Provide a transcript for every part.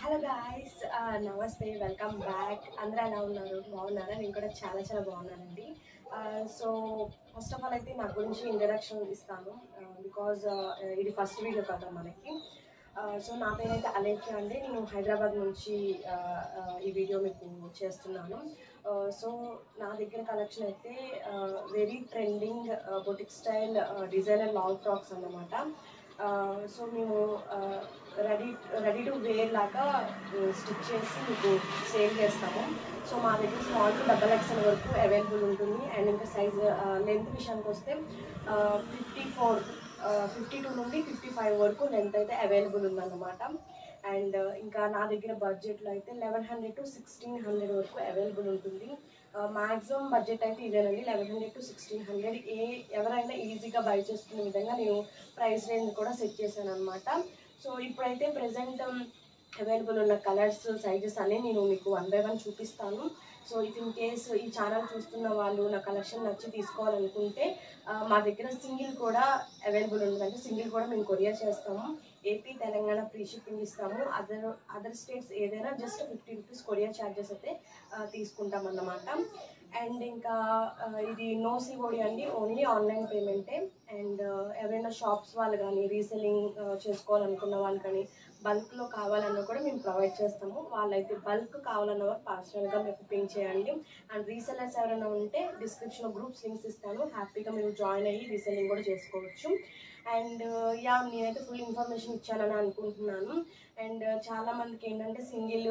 hello guys నమస్తే welcome back అందరూ ఎలా ఉన్నారు బాగున్నారా నేను కూడా చాలా చాలా బాగున్నానండి సో ఫస్ట్ ఆఫ్ ఆల్ అయితే నా గురించి ఇంట్రడక్షన్ ఇస్తాను బికాజ్ ఇది ఫస్ట్ వీడియో కదా మనకి సో నా పేరైతే అలేఖ్య అండి నేను హైదరాబాద్ నుంచి uh, uh, ఈ వీడియో మీకు చేస్తున్నాను సో నా దగ్గర కలెక్షన్ అయితే very trending boutique style designer long frocks అన్నమాట సో మేము రెడీ రెడీ టు వేర్ లాగా స్టిచ్ చేసి మీకు సేల్ చేస్తాము సో మా దగ్గర స్మాల్ టు డబల్ ఎక్స్ఎల్ వరకు అవైలబుల్ ఉంటుంది అండ్ ఇంకా సైజ్ లెంత్ విషయానికి వస్తే ఫిఫ్టీ ఫోర్ ఫిఫ్టీ టూ నుండి ఫిఫ్టీ ఫైవ్ వరకు లెంత్ అయితే అవైలబుల్ ఉందన్నమాట అండ్ ఇంకా నా దగ్గర బడ్జెట్లో అయితే eleven hundred to sixteen hundred వరకు అవైలబుల్ ఉంటుంది మ్యాక్సిమం బడ్జెట్ అయితే ఇదేనండి eleven hundred to sixteen hundred ఏ ఎవరైనా ఈజీగా బై చేసుకునే విధంగా నేను ప్రైస్ రేంజ్ కూడా సెట్ చేశాను అనమాట సో ఇప్పుడైతే ప్రజెంట్ అవైలబుల్ ఉన్న కలర్స్ సైజెస్ అన్నీ నేను మీకు వన్ బై వన్ చూపిస్తాను సో ఇఫ్ ఇన్ కేస్ ఈ ఛానల్ చూస్తున్న వాళ్ళు నా కలెక్షన్ నచ్చి తీసుకోవాలనుకుంటే ఆ, మా దగ్గర సింగిల్ కూడా అవైలబుల్ ఉందంటే సింగిల్ కూడా మేము కొరియర్ చేస్తాము ఏపీ తెలంగాణ ఫ్రీ షిప్పింగ్ ఇస్తాము అదర్ అదర్ స్టేట్స్ ఏదైనా just fifty rupees courier charges అయితే ఆ, తీసుకుంటాం అన్నమాట అండ్ ఇంకా ఆ, ఇది నో సిఓడి అండి ఓన్లీ ఆన్లైన్ పేమెంటే అండ్ ఎవరైనా షాప్స్ వాళ్ళు కానీ రీసెల్లింగ్ చేసుకోవాలనుకున్న వాళ్ళు కానీ బల్క్లో కావాలన్నా కూడా మేము ప్రొవైడ్ చేస్తాము వాళ్ళైతే బల్క్ కావాలన్న వాళ్ళు పర్సనల్గా మీకు పింక్ చేయండి అండ్ రీసెల్లర్స్ ఎవరైనా ఉంటే డిస్క్రిప్షన్లో గ్రూప్స్ లింక్స్ ఇస్తాను హ్యాపీగా మీరు జాయిన్ అయ్యి రీసెల్లింగ్ కూడా చేసుకోవచ్చు అండ్ యా నేనైతే ఫుల్ ఇన్ఫర్మేషన్ ఇచ్చానని అనుకుంటున్నాను అండ్ చాలా మందికి ఏంటంటే సింగిల్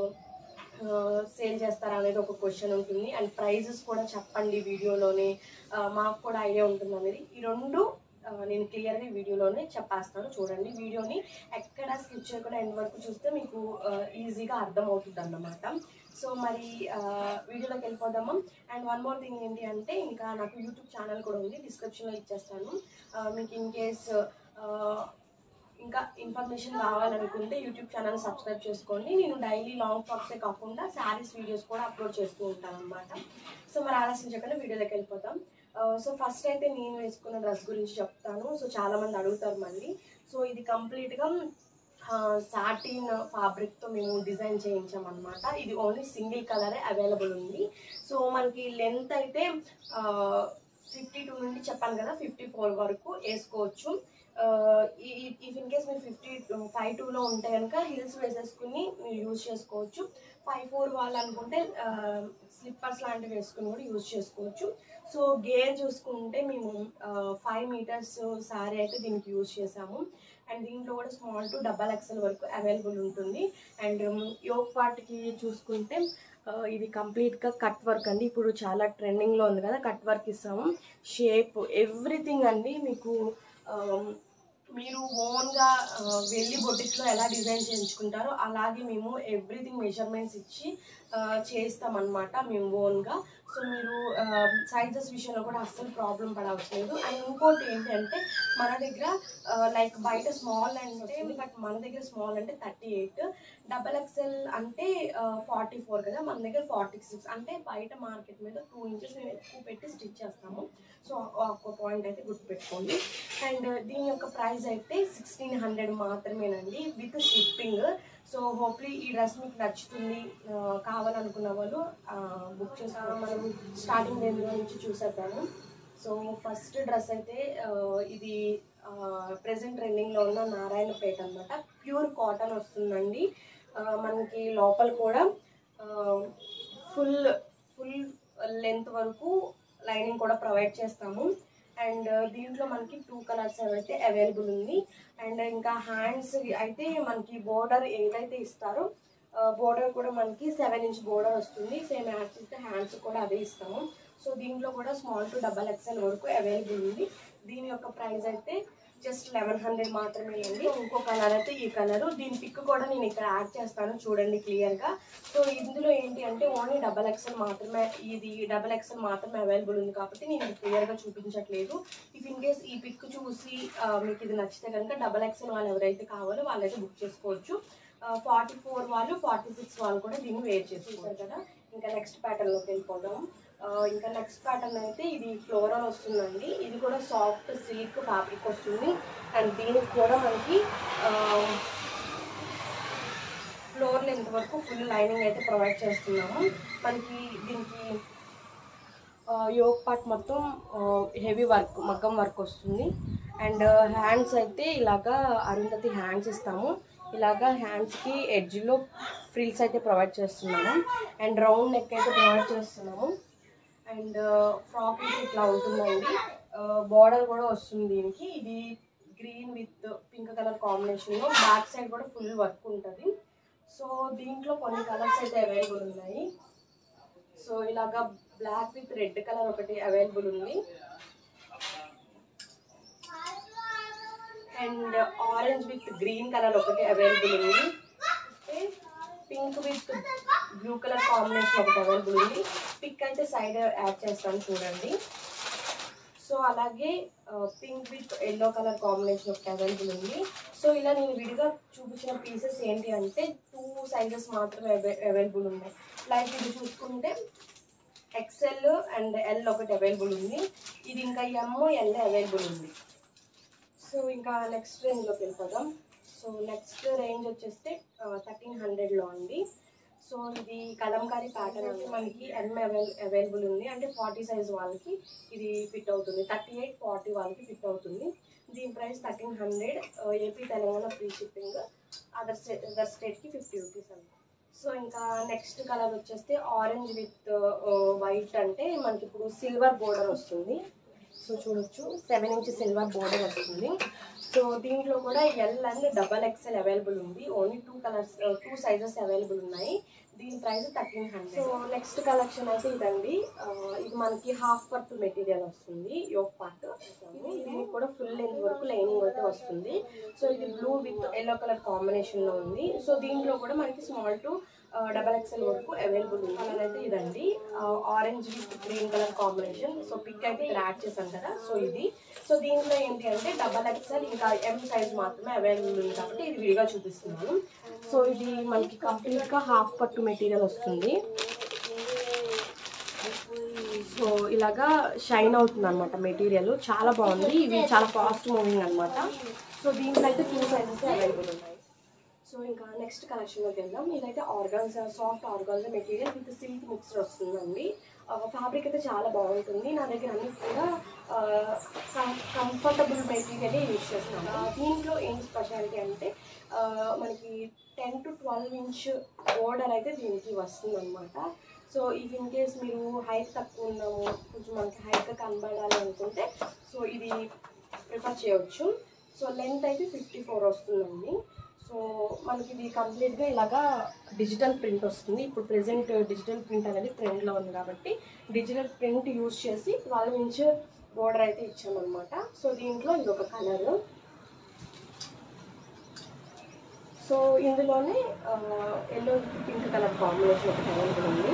సేల్ చేస్తారా అనేది ఒక క్వశ్చన్ ఉంటుంది అండ్ ప్రైజెస్ కూడా చెప్పండి వీడియోలోనే ఆ, మాకు కూడా ఐడియా ఉంటుంది అనేది ఈ రెండు ఆ, నేను క్లియర్గా ఈ వీడియోలోనే చెప్పేస్తాను చూడండి వీడియోని ఎక్కడ స్కిప్ చేయకుండా ఎండ్ వరకు చూస్తే మీకు ఈజీగా అర్థమవుతుంది అన్నమాట సో మరి ఆ, వీడియోలోకి వెళ్ళిపోదాము అండ్ వన్ మోర్ థింగ్ ఏంటి అంటే ఇంకా నాకు యూట్యూబ్ ఛానల్ కూడా ఉంది డిస్క్రిప్షన్లో ఇచ్చేస్తాను ఆ, మీకు ఇన్ కేస్ ఇంకా ఇన్ఫర్మేషన్ కావాలనుకుంటే యూట్యూబ్ ఛానల్ సబ్స్క్రైబ్ చేసుకోండి నేను డైలీ లాంగ్ ఫ్రాక్సే కాకుండా శారీస్ వీడియోస్ కూడా అప్లోడ్ చేస్తూ ఉంటాను అనమాట సో మరి ఆలోచించకుండా వీడియోలోకి వెళ్ళిపోతాం సో ఫస్ట్ అయితే నేను వేసుకున్న డ్రెస్ గురించి చెప్తాను సో చాలా మంది అడుగుతారు మళ్ళీ సో ఇది కంప్లీట్గా సాటిన్ ఫ్యాబ్రిక్తో మేము డిజైన్ చేయించామన్నమాట ఇది ఓన్లీ సింగిల్ కలరే అవైలబుల్ ఉంది సో మనకి లెంత్ అయితే ఫిఫ్టీ టూ నుండి చెప్పాను కదా ఫిఫ్టీ ఫోర్ వరకు వేసుకోవచ్చు ఇఫ్ ఇన్ కేస్ మీరు ఫిఫ్టీ ఫైవ్ టూలో ఉంటే కనుక హిల్స్ వేసేసుకుని మీరు యూజ్ చేసుకోవచ్చు ఫైవ్ ఫోర్ వాళ్ళు అనుకుంటే స్లిప్పర్స్ లాంటివి వేసుకుని కూడా యూజ్ చేసుకోవచ్చు సో గేర్ చూసుకుంటే మేము ఫైవ్ మీటర్స్ శారీ అయితే దీనికి యూజ్ చేసాము అండ్ దీంట్లో కూడా స్మాల్ టు డబల్ ఎక్సెల్ వరకు అవైలబుల్ ఉంటుంది అండ్ యోగ్ పార్ట్కి చూసుకుంటే ఆ, ఇది కంప్లీట్గా కట్ వర్క్ అండి ఇప్పుడు చాలా ట్రెండింగ్లో ఉంది కదా కట్ వర్క్ ఇస్తాము షేప్ ఎవ్రీథింగ్ అండి మీకు ఆ, మీరు ఓన్గా వెళ్ళి బొటిక్లో ఎలా డిజైన్ చేయించుకుంటారో అలాగే మేము ఎవ్రీథింగ్ మెజర్మెంట్స్ ఇచ్చి ఆ, చేస్తామన్నమాట మేము ఓన్గా సో మీరు సైజెస్ విషయంలో కూడా అస్సలు ప్రాబ్లం పడవలసిన లేదు అండ్ ఇంకోటి ఏంటంటే మన దగ్గర లైక్ బయట స్మాల్ అంటే బట్ మన దగ్గర స్మాల్ అంటే థర్టీ ఎయిట్ డబల్ ఎక్స్ఎల్ అంటే ఫార్టీ ఫోర్ కదా మన దగ్గర ఫార్టీ సిక్స్ అంటే బయట మార్కెట్ మీద టూ ఇంచెస్ మేము ఎక్కువ పెట్టి స్టిచ్ చేస్తాము సో ఒక పాయింట్ అయితే గుర్తుపెట్టుకోండి అండ్ దీని యొక్క ప్రైస్ అయితే సిక్స్టీన్ హండ్రెడ్ మాత్రమేనండి విత్ షిప్పింగ్ సో హోప్లీ ఈ డ్రెస్ మీకు నచ్చుతుంది ఆ, కావాలనుకున్న వాళ్ళు బుక్ చేసుకో మనం స్టార్టింగ్ దేనిలో నుంచి చూసేద్దాము సో ఫస్ట్ డ్రెస్ అయితే ఆ, ఇది ప్రెసెంట్ ట్రెండింగ్లో ఉన్న నారాయణపేట అనమాట ప్యూర్ కాటన్ వస్తుందండి ఆ, మనకి లోపల కూడా ఫుల్ ఫుల్ లెంత్ వరకు లైనింగ్ కూడా ప్రొవైడ్ చేస్తాము అండ్ దీంట్లో మనకి టూ కలర్స్ అయితే అవైలబుల్ ఉంది అండ్ ఇంకా హ్యాండ్స్ అయితే మనకి బోర్డర్ ఏదైతే ఇస్తారో బోర్డర్ కూడా మనకి సెవెన్ ఇంచ్ బోర్డర్ వస్తుంది సేమ్ యాడ్స్ ఇస్తే హ్యాండ్స్ కూడా అదే ఇస్తాము సో దీంట్లో కూడా స్మాల్ టు డబల్ ఎక్స్ఎల్ వరకు అవైలబుల్ ఉంది దీని యొక్క ప్రైస్ అయితే జస్ట్ లెవెన్ హండ్రెడ్ మాత్రమే అండి ఇంకో కలర్ అయితే ఈ కలర్ దీని పిక్ కూడా నేను ఇక్కడ యాడ్ చేస్తాను చూడండి క్లియర్గా సో ఇందులో ఏంటి అంటే ఓన్లీ డబల్ ఎక్స్ఎల్ మాత్రమే ఇది డబల్ ఎక్స్ఎల్ మాత్రమే అవైలబుల్ ఉంది కాబట్టి నేను క్లియర్గా చూపించట్లేదు ఇఫ్ ఇన్ కేస్ ఈ పిక్ చూసి ఆ, మీకు ఇది నచ్చితే కనుక డబల్ ఎక్స్ఎల్ వాళ్ళు ఎవరైతే కావాలో వాళ్ళైతే బుక్ చేసుకోవచ్చు ఫార్టీ ఫోర్ వాళ్ళు ఫార్టీ సిక్స్ వాళ్ళు కూడా దీన్ని వేర్ చేసుకోవచ్చు కదా ఇంకా నెక్స్ట్ ప్యాటర్న్లోకి వెళ్ళిపోదాం ఆ, ఇంకా నెక్స్ట్ ప్యాటర్న్ అయితే ఇది ఫ్లోరల్ వస్తుందండి ఇది కూడా సాఫ్ట్ సిల్క్ ఫ్యాబ్రిక్ వస్తుంది అండ్ దీనికి కూడా మనకి ఫోర్ లెంత్ వరకు ఫుల్ లైనింగ్ అయితే ప్రొవైడ్ చేస్తున్నాము మనకి దీనికి యోగ్ పార్ట్ మొత్తం హెవీ వర్క్ మగ్గం వర్క్ వస్తుంది అండ్ హ్యాండ్స్ అయితే ఇలాగా అరుంధతి హ్యాండ్స్ ఇస్తాము ఇలాగా హ్యాండ్స్కి ఎడ్జ్లో ఫ్రిల్స్ అయితే ప్రొవైడ్ చేస్తున్నాము అండ్ రౌండ్ నెక్ అయితే ప్రొవైడ్ చేస్తున్నాము అండ్ ఫ్రాక్ అయితే ఇట్లా ఉంటుందండి బార్డర్ కూడా వస్తుంది దీనికి ఇది గ్రీన్ విత్ పింక్ కలర్ కాంబినేషన్లో బ్యాక్ సైడ్ కూడా ఫుల్ వర్క్ ఉంటుంది సో దీంట్లో కొన్ని కలర్స్ అయితే అవైలబుల్ ఉన్నాయి సో ఇలాగా బ్లాక్ విత్ రెడ్ కలర్ ఒకటి అవైలబుల్ ఉంది and orange with green colour ఒకటి అవైలబుల్ ఉంది pink with blue colour combination ఒకటి అవైలబుల్ ఉంది పిక్ అయితే సైడ్ యాడ్ చేస్తాను చూడండి సో అలాగే pink with yellow colour combination ఒకటి అవైలబుల్ ఉంది సో ఇలా నేను విడిగా చూపించిన పీసెస్ ఏంటి అంటే టూ సైజెస్ మాత్రమే అవైలబుల్ ఉన్నాయి లైక్ ఇది చూసుకుంటే ఎక్సెల్ అండ్ ఎల్ ఒకటి అవైలబుల్ ఉంది ఇది ఇంకా ఎమ్ ఎల్ అవైలబుల్ ఉంది సో ఇంకా నెక్స్ట్ రేంజ్లోకి వెళ్ళిపోదాం సో నెక్స్ట్ రేంజ్ వచ్చేస్తే థర్టీన్ హండ్రెడ్లో అండి సో ఇది కలంకారీ ప్యాటర్న్ అంటే మనకి ఎం అవైల్ అవైలబుల్ ఉంది అంటే ఫార్టీ సైజ్ వాళ్ళకి ఇది ఫిట్ అవుతుంది థర్టీ ఎయిట్ ఫార్టీ వాళ్ళకి ఫిట్ అవుతుంది దీని price thirteen hundred AP Telangana free shipping other state other స్టేట్కి ఫిఫ్టీ రూపీస్ అండి సో ఇంకా నెక్స్ట్ కలర్ వచ్చేస్తే ఆరెంజ్ విత్ వైట్ అంటే మనకి ఇప్పుడు సిల్వర్ బోర్డర్ వస్తుంది సో చూడొచ్చు సెవెన్ ఇంచ్ సిల్వర్ బోర్డర్ వస్తుంది సో దీంట్లో కూడా L and double XL available ఉంది only two colours two sizes available ఉన్నాయి దీని price thirteen hundred so next collection అయితే ఇదండి ఆ, ఇది మనకి హాఫ్ పర్ట్ మెటీరియల్ వస్తుంది యోగ్ పార్ట్ దీనికి కూడా ఫుల్ లెంత్ వరకు లైనింగ్ అయితే వస్తుంది సో ఇది blue with yellow colour combination లో ఉంది సో దీంట్లో కూడా మనకి స్మాల్ టు డబల్ ఎక్స్ఎల్ వరకు అవైలబుల్ ఉంది కలర్ అయితే ఇదండి orange with green colour combination so pick అయితే ఇక్కడ యాడ్ చేశాను కదా సో ఇది సో దీంట్లో ఏంటి అంటే డబల్ ఎక్స్ఎల్ ఇంకా ఎం సైజ్ మాత్రమే అవైలబుల్ ఉంది కాబట్టి ఇది విడిగా చూపిస్తున్నాను సో ఇది మనకి కంప్లీట్ గా హాఫ్ పట్టు మెటీరియల్ వస్తుంది సో ఇలాగా షైన్ అవుతుంది అనమాట మెటీరియల్ చాలా బాగుంది ఇవి చాలా ఫాస్ట్ మూవింగ్ అన్నమాట సో దీంట్లో అయితే టూ సైజెస్ అవైలబుల్ ఉన్నాయి సో ఇంకా నెక్స్ట్ కలెక్షన్లోకి వెళ్దాం ఇదైతే organza soft organza material with silk mixed వస్తుందండి ఫ్యాబ్రిక్ అయితే చాలా బాగుంటుంది నా దగ్గర అన్ని కూడా కంఫర్టబుల్ మెటీరియల్ యూజ్ చేస్తున్నాను ఆ, దీంట్లో ఏం స్పెషాలిటీ అంటే ఆ, మనకి ten to twelve inch border అయితే దీనికి వస్తుంది అనమాట సో ఇఫ్ ఇన్ కేస్ మీరు హైట్ తక్కువ ఉన్నాము కొంచెం మనకి హైట్గా కనబడాలి అనుకుంటే సో ఇది ప్రిఫర్ చేయవచ్చు సో లెంత్ అయితే ఫిఫ్టీ ఫోర్ వస్తుందండి సో మనకి ఇది కంప్లీట్గా ఇలాగా డిజిటల్ ప్రింట్ వస్తుంది ఇప్పుడు ప్రెసెంట్ డిజిటల్ ప్రింట్ అనేది ట్రెండ్లో ఉంది కాబట్టి డిజిటల్ ప్రింట్ యూజ్ చేసి ట్వెల్వ్ ఇంచ్ బోర్డర్ అయితే ఇచ్చామన్నమాట సో దీంట్లో ఇది ఒక కలర్ సో ఇందులోనే ఎల్లో పింక్ కలర్ కాంబినేషన్ ఒకటి అవైలబుల్ ఉంది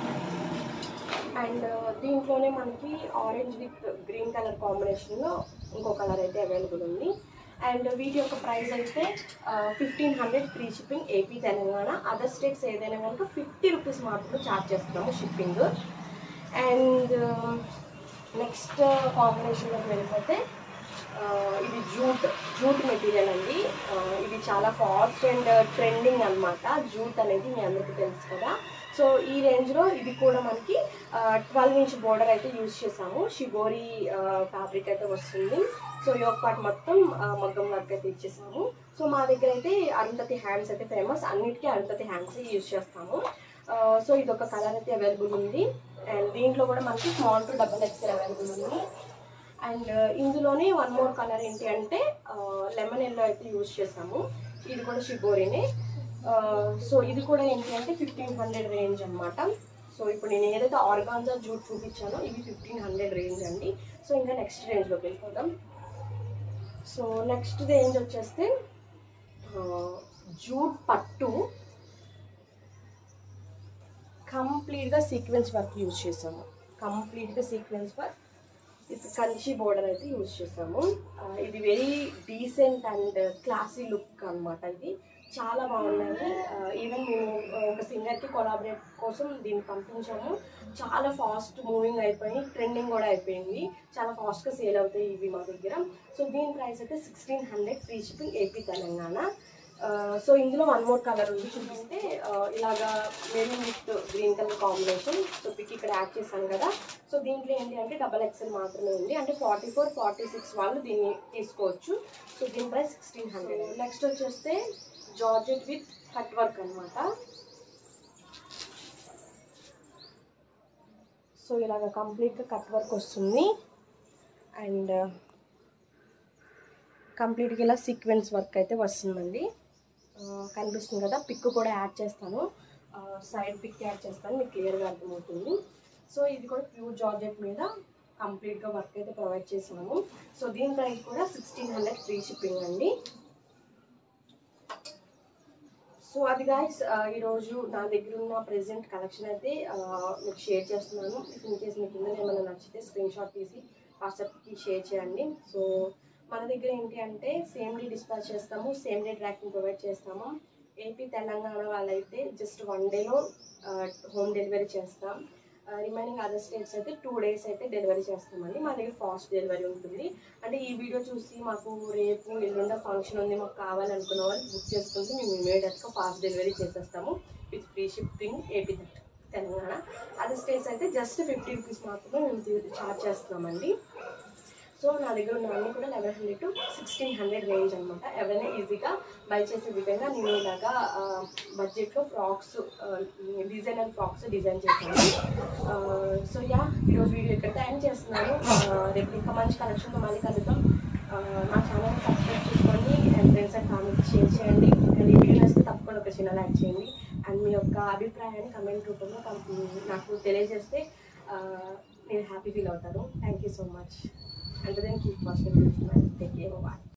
అండ్ దీంట్లోనే మనకి ఆరెంజ్ విత్ గ్రీన్ కలర్ కాంబినేషన్లో ఇంకో కలర్ అయితే అవైలబుల్ ఉంది అండ్ వీటి యొక్క ప్రైస్ అయితే fifteen hundred free shipping AP Telangana other states ఏదైనా కనుక ఫిఫ్టీ రూపీస్ మాత్రమే ఛార్జ్ చేస్తున్నాము షిప్పింగ్ అండ్ నెక్స్ట్ కాంబినేషన్లోకి వెళ్ళిపోతే ఆ, ఇది జూట్ జూట్ మెటీరియల్ అండి ఆ, ఇది చాలా ఫాస్ట్ అండ్ ట్రెండింగ్ అన్నమాట జూట్ అనేది మీ అందరికీ తెలుసు కదా సో ఈ రేంజ్లో ఇది కూడా మనకి ట్వెల్వ్ ఇంచ్ బోర్డర్ అయితే యూజ్ చేసాము షిగోరి ఫ్యాబ్రిక్ అయితే వస్తుంది సో యోగ్ పార్ట్ మొత్తం ఆ, మగ్గం వర్క్ అయితే ఇచ్చేసాము సో మా దగ్గర అయితే అరుంధతి హ్యాండ్స్ అయితే ఫేమస్ అన్నిటికీ అరుంధతి హ్యాండ్స్ యూజ్ చేస్తాము ఆ, సో ఇది ఒక కలర్ అయితే అవైలబుల్ ఉంది అండ్ దీంట్లో కూడా మనకి small to double XL available ఉంది అండ్ ఇందులోనే వన్ మోర్ కలర్ ఏంటి అంటే లెమన్ ఎల్లో అయితే యూజ్ చేసాము ఇది కూడా షిబోరినే సో ఇది కూడా ఏంటి అంటే ఫిఫ్టీన్ హండ్రెడ్ రేంజ్ అనమాట సో ఇప్పుడు నేను ఏదైతే ఆర్గాన్జా జూట్ చూపించానో ఇవి ఫిఫ్టీన్ హండ్రెడ్ రేంజ్ అండి సో ఇంకా నెక్స్ట్ రేంజ్లోకి వెళ్ళిపోదాం సో నెక్స్ట్ రేంజ్ వచ్చేస్తే జూట్ పట్టు కంప్లీట్గా సీక్వెన్స్ వర్క్ యూజ్ చేసాము కంప్లీట్గా సీక్వెన్స్ వర్క్ ఇది కంచి బోర్డర్ అయితే యూజ్ చేసాము ఆ, ఇది very decent and classy look అన్నమాట ఇది చాలా బాగున్నాయి ఈవెన్ మేము ఆ, ఒక సింగర్కి కొలాబరేట్ కోసం దీన్ని పంపించాము చాలా ఫాస్ట్ మూవింగ్ అయిపోయి ట్రెండింగ్ కూడా అయిపోయింది చాలా ఫాస్ట్గా సేల్ అవుతాయి ఇవి మా దగ్గర సో దీని ప్రైస్ అయితే sixteen hundred free shipping AP Telangana so ఇందులో వన్ మోర్ కలర్ ఉంది చూపిస్తే ఆ, ఇలాగా maroon with green colour combination so pick ఇక్కడ యాడ్ చేశాను కదా సో దీంట్లో ఏంటి అంటే డబల్ ఎక్స్ఎల్ మాత్రమే ఉంది అంటే ఫార్టీ ఫోర్ ఫార్టీ సిక్స్ వాళ్ళు దీన్ని తీసుకోవచ్చు సో దీని ప్రైస్ సిక్స్టీన్ హండ్రెడ్ నెక్స్ట్ వచ్చేస్తే జార్జెట్ విత్ కట్ వర్క్ అనమాట సో ఇలాగ కంప్లీట్గా కట్ వర్క్ వస్తుంది అండ్ కంప్లీట్గా ఇలా సీక్వెన్స్ వర్క్ అయితే వస్తుందండి ఆ, కనిపిస్తుంది కదా పిక్ కూడా యాడ్ చేస్తాను సైడ్ పిక్ యాడ్ చేస్తాను మీకు క్లియర్గా అర్థమవుతుంది సో ఇది కూడా ప్యూర్ జార్జెట్ మీద కంప్లీట్గా వర్క్ అయితే ప్రొవైడ్ చేసాము సో దీని ప్రైస్ కూడా సిక్స్టీన్ హండ్రెడ్ ఫ్రీ షిప్పింగ్ అండి సో అది గాయస్ ఈరోజు నా దగ్గర ఉన్న ప్రెసెంట్ కలెక్షన్ అయితే ఆ, మీకు షేర్ చేస్తున్నాను ఇన్ కేస్ మీకు ఇందులో ఏమైనా నచ్చితే స్క్రీన్ షాట్ తీసి వాట్సాప్కి షేర్ చేయండి సో మన దగ్గర ఏంటి అంటే సేమ్ డే డిస్పాచ్ చేస్తాము సేమ్ డే ట్రాకింగ్ ప్రొవైడ్ చేస్తాము ఏపీ తెలంగాణ వాళ్ళైతే జస్ట్ వన్ డేలో హోమ్ డెలివరీ చేస్తాం రిమైనింగ్ అదర్ స్టేట్స్ అయితే టూ డేస్ అయితే డెలివరీ చేస్తామండి మా దగ్గర ఫాస్ట్ డెలివరీ ఉంటుంది అంటే ఈ వీడియో చూసి మాకు రేపు ఎల్లుండ ఫంక్షన్ ఉంది మాకు కావాలనుకున్న వాళ్ళు బుక్ చేసుకుంటే మేము ఇమీడియట్గా ఫాస్ట్ డెలివరీ చేసేస్తాము with free shipping AP Telangana other states అయితే జస్ట్ ఫిఫ్టీ రూపీస్ మాత్రమే మేము చార్జ్ చేస్తున్నామండి సో నా దగ్గర ఉన్న అన్ని కూడా eleven hundred to sixteen hundred range అనమాట ఎవరైనా ఈజీగా బై చేసే విధంగా నేను ఇలాగా బడ్జెట్లో ఫ్రాక్స్ డిజైనర్ ఫ్రాక్స్ డిజైన్ చేశాను సో యా ఈరోజు వీడియో ఇక్కడ ఎండ్ చేస్తున్నాను ఆ, రేపు ఇంకా మంచి కలెక్షన్తో మళ్ళీ కలుద్దాం ఆ, నా ఛానల్ సబ్స్క్రైబ్ చేసుకోండి and friends and comment share చేయండి అండ్ ఈ వీడియో నచ్చితే తప్పకుండా ఒక చిన్న లైక్ చేయండి అండ్ మీ యొక్క అభిప్రాయాన్ని కమెంట్ రూపంలో కం- నాకు తెలియజేస్తే ఆ, నేను హ్యాపీ ఫీల్ అవుతాను థ్యాంక్ యూ సో మచ్ అంటే then keep watching take care bye